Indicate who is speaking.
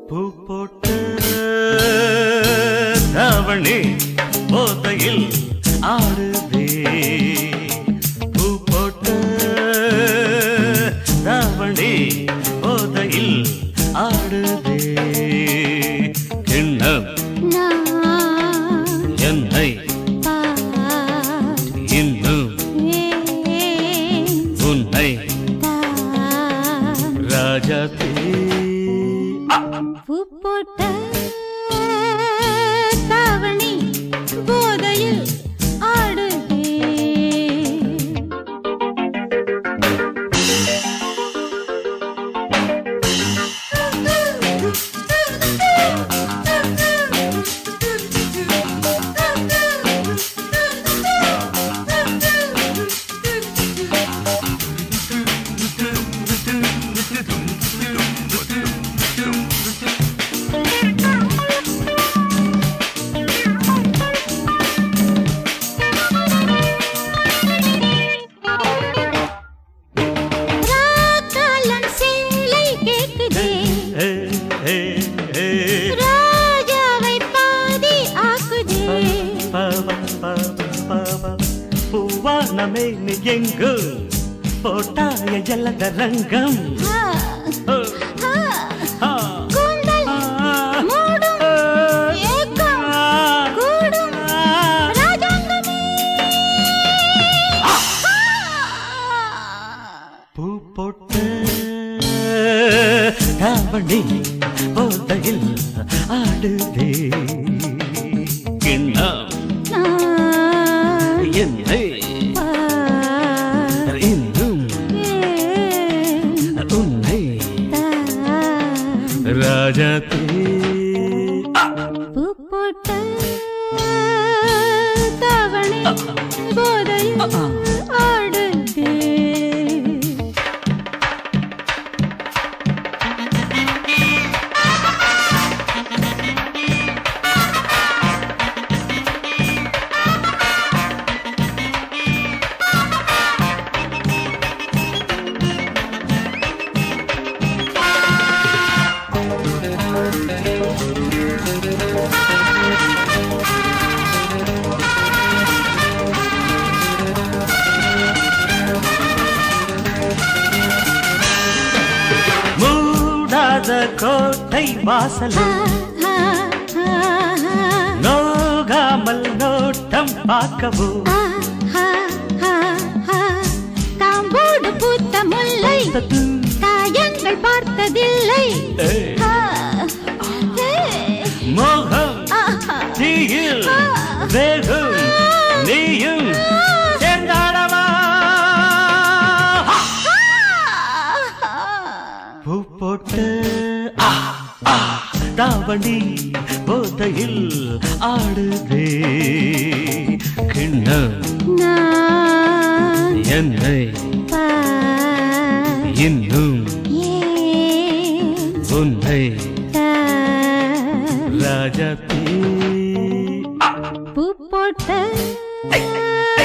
Speaker 1: பூ போட்ட தாவணி போதையில் ஆடுதே பூ போட்ட தாவணி போதையில் ஆடுதே கிண்ணம்
Speaker 2: நான்
Speaker 1: என்னை
Speaker 2: பார்
Speaker 1: இன்னும்
Speaker 2: ஏன்
Speaker 1: உன்னை
Speaker 2: தார்
Speaker 1: ராஜாத்தே
Speaker 2: பூ போட்ட தாவணி போதையில் ஆடுதே ராக்காலம் சேலை கேக்குதே
Speaker 1: ஏ, ஏ, ஏ.
Speaker 2: ராஜாவை பாதி ஆக்குதே
Speaker 1: பாவா, பாவா, பாவா. பூவானமே நீ எங்கு போட்டாய ஜலத ரங்கம்
Speaker 2: ஆ,
Speaker 1: ஓ,
Speaker 2: ஆ,
Speaker 1: ஆ,
Speaker 2: கூந்தல்
Speaker 1: ஆ,
Speaker 2: மூடும்
Speaker 1: ஆ,
Speaker 2: ஏக்கம்
Speaker 1: ஆ,
Speaker 2: கூடும்
Speaker 1: ஆ.
Speaker 2: ராஜாங்கமே
Speaker 1: பூ போட்ட தாவணி போதையில் ஆடுதே கிண்ணம்
Speaker 2: நான்
Speaker 1: என்னை
Speaker 2: பார்
Speaker 1: இன்னும்
Speaker 2: ஏன்
Speaker 1: உன்னை
Speaker 2: தார்
Speaker 1: ராஜாத்தே
Speaker 2: பூ போட்ட தாவணி போதையில் ஆடுதே
Speaker 1: மூடாத கோட்டை வாசல்
Speaker 2: ஆ, ஆ, ஆ,
Speaker 1: நோகாமல் நோட்டம் பார்க்கவோ
Speaker 2: ஆ, ஆ, ஆ, ஆ. காம்போடு பூத்த முல்லை காயங்கள் பார்த்ததில்லை
Speaker 1: ஏய்,
Speaker 2: ஆ, ஏ,
Speaker 1: மோகம்
Speaker 2: ஆஹா.
Speaker 1: தீயில் வேகும் நீயும் சேர்ந்தாடவா பூ போட்ட ஆ, ஆ, தாவணி போதையில் ஆடுதே கிண்ணம்
Speaker 2: நான்
Speaker 1: என்னை
Speaker 2: பார்
Speaker 1: இன்னும்
Speaker 2: ஏன்
Speaker 1: உன்னை
Speaker 2: தார்
Speaker 1: ராஜாத்தே
Speaker 2: பூ போட்ட